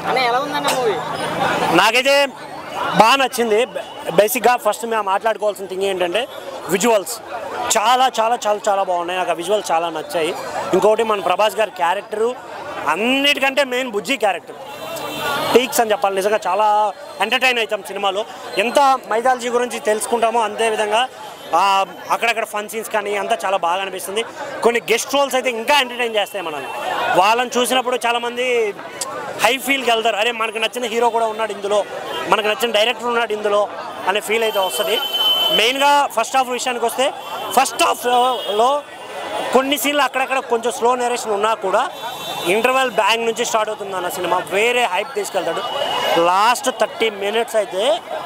అన్న ఎలా ఉందన్న మూవీ నాకైతే బాగా నచ్చింది బేసిక్గా ఫస్ట్ మేము మాట్లాడుకోవాల్సిన థింగ్ ఏంటంటే విజువల్స్ చాలా చాలా చాలా చాలా బాగున్నాయి నాకు ఆ విజువల్స్ చాలా నచ్చాయి ఇంకోటి మన ప్రభాస్ గారి క్యారెక్టరు అన్నిటికంటే మెయిన్ బుజ్జి క్యారెక్టర్ పీక్స్ అని చెప్పాలి నిజంగా చాలా ఎంటర్టైన్ అవుతాం సినిమాలో ఎంత మైథాలజీ గురించి తెలుసుకుంటామో అంతే విధంగా ఆ, అక్కడక్కడ ఫన్ సీన్స్ కానీ అంతా చాలా బాగా అనిపిస్తుంది కొన్ని గెస్ట్ రోల్స్ అయితే ఇంకా ఎంటర్టైన్ చేస్తాయి మనల్ని వాళ్ళని చూసినప్పుడు చాలామంది హై ఫీల్కి వెళ్తారు అరే మనకు నచ్చిన హీరో కూడా ఉన్నాడు ఇందులో మనకు నచ్చిన డైరెక్టర్ ఉన్నాడు ఇందులో అనే ఫీల్ అయితే వస్తుంది మెయిన్గా ఫస్ట్ హాఫ్ విషయానికి వస్తే ఫస్ట్ హాఫ్లో కొన్ని సీన్లు అక్కడక్కడ కొంచెం స్లో నేరేషన్ ఉన్నా కూడా ఇంటర్వెల్ బ్యాంగ్ నుంచి స్టార్ట్ అవుతుంది అన్న సినిమా వేరే హైప్ తీసుకెళ్తాడు లాస్ట్ థర్టీ మినిట్స్ అయితే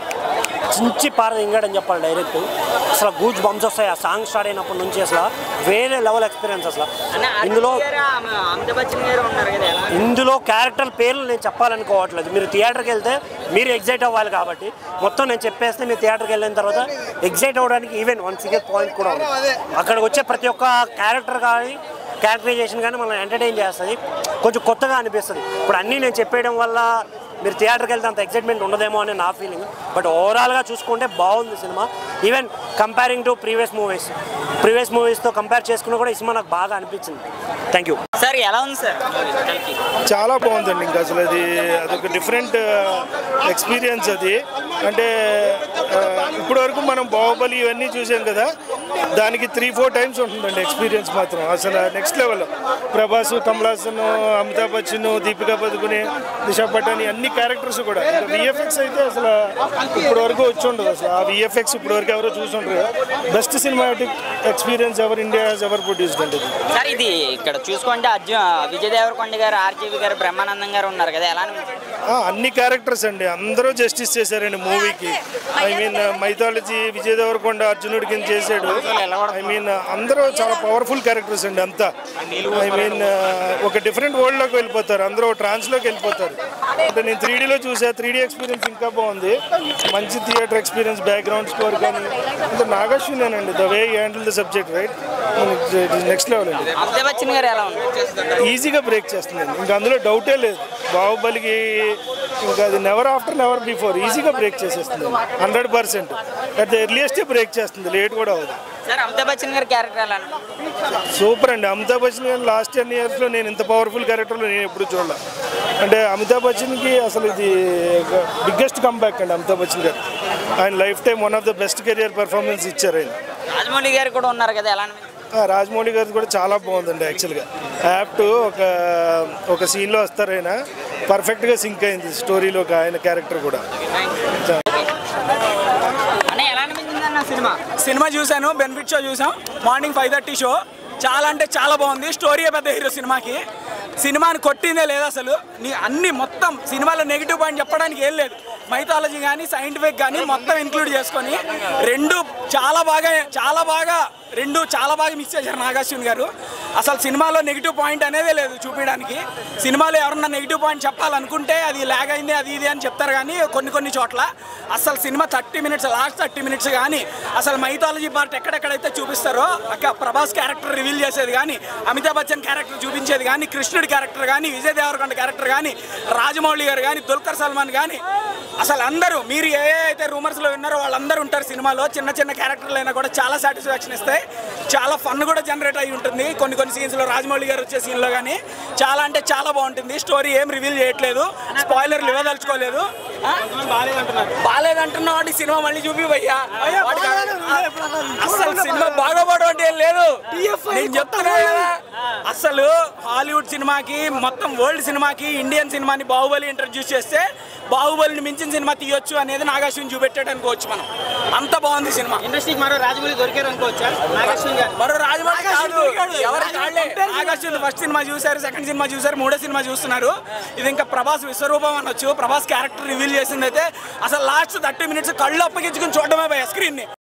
చించి పార ఇంగాడని చెప్పాలి డైరెక్ట్ అసలు గూజ్ బంప్స్ వస్తాయి ఆ సాంగ్ స్టార్ట్ అయినప్పటి నుంచి అసలు వేరే లెవెల్ ఎక్స్పీరియన్స్ అసలు అన్న ఇందులో ఇందులో అమితాబ్ బచ్చన్ గారు ఉన్నారు కదా ఎలా ఇందులో క్యారెక్టర్ పేర్లు నేను చెప్పాలనుకోవట్లేదు మీరు థియేటర్కి వెళ్తే మీరు ఎగ్జైట్ అవ్వాలి కాబట్టి మొత్తం నేను చెప్పేస్తే మీరు థియేటర్కి వెళ్ళిన తర్వాత ఎగ్జైట్ అవ్వడానికి ఈవెన్ వన్ సిగర్ పాయింట్ కూడా ఉంది అక్కడికి వచ్చే ప్రతి ఒక్క క్యారెక్టర్ కానీ క్యారెక్టరైజేషన్ కానీ మనల్ని ఎంటర్టైన్ చేస్తుంది కొంచెం కొత్తగా అనిపిస్తుంది ఇప్పుడు అన్నీ నేను చెప్పేయడం వల్ల మీరు థియేటర్కి వెళ్తే అంత ఎక్సైట్మెంట్ ఉండదేమో అని నా ఫీలింగ్ బట్ ఓవరాల్గా చూసుకుంటే బాగుంది సినిమా even comparing to previous movies previous మూవీస్తో కంపేర్ చేసుకున్నా కూడా ఈ సినిమా నాకు బాగా అనిపించింది థ్యాంక్ యూ సార్ ఎలా ఉంది సార్ కలికి చాలా బాగుందండి ఇంకా అసలు అది అదొక డిఫరెంట్ ఎక్స్పీరియన్స్ అది అంటే ఆ, ఇప్పటివరకు మనం బాహుబలి ఇవన్నీ చూసాం కదా దానికి త్రీ ఫోర్ టైమ్స్ ఉంటుందండి ఎక్స్పీరియన్స్ మాత్రం అసలు నెక్స్ట్ లెవెల్ ప్రభాస్ కమల్ హాసన్ అమితాబ్ బచ్చన్ దీపికా పదుకుని దిశా పటాని అన్ని క్యారెక్టర్స్ కూడా విఎఫ్ఎక్స్ అయితే అసలు ఇప్పటి వరకు వచ్చి ఉండదు అసలు ఆ విఎఫ్ఎక్స్ ఇప్పటి వరకు ఎవరో చూసి ఉండరు best cinematic experience ever India has ever produced అండి ఇది. సార్ ఇది ఇక్కడ చూసుకుంటే అర్జున్ విజయ్ దేవరకొండ గారు ఆర్జీవి గారు బ్రహ్మానందం గారు ఉన్నారు కదా ఎలా అనిపించింది ఆ, అన్ని క్యారెక్టర్స్ అండి అందరూ జస్టిస్ చేశారండి మూవీకి I mean mythology Vijay Deverakonda అర్జునుడి కింద చేశాడు ఐ మీన్ అందరూ చాలా పవర్ఫుల్ క్యారెక్టర్స్ అండి అంతా ఐ మీన్ ఒక డిఫరెంట్ వరల్డ్లోకి వెళ్ళిపోతారు అందరూ ట్రాన్స్లోకి వెళ్ళిపోతారు అంటే నేను త్రీ డీలో చూసా త్రీ డీ ఎక్స్పీరియన్స్ ఇంకా బాగుంది మంచి థియేటర్ ఎక్స్పీరియన్స్ బ్యాక్గ్రౌండ్ స్కోర్ కానీ అంటే నాగశ్వినేనండి the way handle the subject right next level అండి అమితాబ్ బచ్చన్ గారు ఎలా ఉంది ఈజీగా బ్రేక్ చేస్తుందండి ఇంకా అందులో డౌటే లేదు బాహుబలికి ఇంకా అది నెవర్ ఆఫ్టర్ నెవర్ బిఫోర్ ఈజీగా బ్రేక్ చేసేస్తుంది hundred percent at the earliest break చేస్తుంది లేట్ కూడా అవ్వదు సార్ అమితాబ్ బచ్చన్ గారి క్యారెక్టర్ ఎలా అనిపించింది సూపర్ అండి అమితాబ్ బచ్చన్ గారు లాస్ట్ టెన్ ఇయర్స్లో నేను ఇంత పవర్ఫుల్ క్యారెక్టర్లో నేను ఎప్పుడు చూడలే అంటే అమితాబ్ బచ్చన్కి అసలు ఇది బిగ్గెస్ట్ కంబ్యాక్ అండి అమితాబ్ బచ్చన్ గారు ఆయన life time one of the best career performance ఇచ్చారు ఆయన రాజమౌళి గారు కూడా ఉన్నారు కదా ఎలా అనిపించింది ఆ, రాజమౌళి గారు కూడా చాలా బాగుందండి యాక్చువల్గా యాప్ట్ ఒక ఒక సీన్లో వస్తారు ఆయన పర్ఫెక్ట్గా సింక్ అయింది స్టోరీలోకి ఆయన క్యారెక్టర్ కూడా అన్న ఎలా అనిపించింది అన్న సినిమా సినిమా చూశాను బెనిఫిట్ షో చూసాం మార్నింగ్ ఫైవ్ థర్టీ షో చాలా అంటే చాలా బాగుంది స్టోరీ పెద్ద హీరో సినిమాకి సినిమాని కొట్టిందే లేదు అసలు నీ అన్ని మొత్తం సినిమాలో నెగిటివ్ పాయింట్ చెప్పడానికి ఏం లేదు మైథాలజీ కానీ సైంటిఫిక్ కానీ మొత్తం ఇంక్లూడ్ చేసుకొని రెండు చాలా బాగా చాలా బాగా రెండు చాలా బాగా మిక్స్ చేశారు నాగార్జున గారు అసలు సినిమాలో నెగిటివ్ పాయింట్ అనేదే లేదు చూపించడానికి సినిమాలో ఎవరన్నా నెగిటివ్ పాయింట్ చెప్పాలనుకుంటే అది లాగ్ అయింది అది ఇది అని చెప్తారు కానీ కొన్ని కొన్ని చోట్ల అసలు సినిమా thirty minutes last thirty minutes కానీ అసలు మైథాలజీ పార్ట్ ఎక్కడెక్కడైతే చూపిస్తారో అక్కడ ప్రభాస్ క్యారెక్టర్ రివీల్ చేసేది కానీ అమితాబ్ బచ్చన్ క్యారెక్టర్ చూపించేది కానీ కృష్ణుడి క్యారెక్టర్ కానీ విజయ్ దేవరకొండ క్యారెక్టర్ కానీ రాజమౌళి గారు కానీ దుల్కర్ సల్మాన్ కానీ అసలు అందరూ మీరు ఏ ఏ అయితే రూమర్స్లో విన్నారో వాళ్ళందరూ ఉంటారు సినిమాలో చిన్న చిన్న క్యారెక్టర్లు అయినా కూడా చాలా సాటిస్ఫాక్షన్ ఇస్తాయి చాలా ఫన్ కూడా జనరేట్ అయి ఉంటుంది కొన్ని కొన్ని సీన్స్లో రాజమౌళి గారు వచ్చే సీన్లో కానీ చాలా అంటే చాలా బాగుంటుంది స్టోరీ ఏం రివీల్ చేయట్లేదు స్పాయిలర్లు ఇవ్వదలుచుకోలేదు ఆ? బాలేదంటున్నా వాటి సినిమా మళ్ళీ చూపి భయ్యా వాడికి అసలు సినిమా బాగోపడం అంటే ఏం లేదు నేను చెప్తున్నా కదా అసలు హాలీవుడ్ సినిమాకి మొత్తం వరల్డ్ సినిమాకి ఇండియన్ సినిమాని బాహుబలి ఇంట్రడ్యూస్ చేస్తే బాహుబలిని మించిన సినిమా తీయొచ్చు అనేది నాగార్జున చూపెట్టాడు అనుకోవచ్చు మనం అంత బాగుంది సినిమా ఇండస్ట్రీకి మరో రాజమౌళి దొరికారు అనుకోవచ్చా నాగార్జున గారు మరో రాజమౌళి కాదు ఎవరు కాళ్ళే నాగార్జున ఫస్ట్ సినిమా చూశారు సెకండ్ సినిమా చూశారు మూడో సినిమా చూస్తున్నారు ఇది ఇంకా ప్రభాస్ విశ్వరూపం అనొచ్చు ప్రభాస్ క్యారెక్టర్ రివీల్ చేసింది అయితే అసలు లాస్ట్ థర్టీ మినిట్స్ కళ్ళు అప్పగించుకుని చూడడమే భయ స్క్రీన్ ని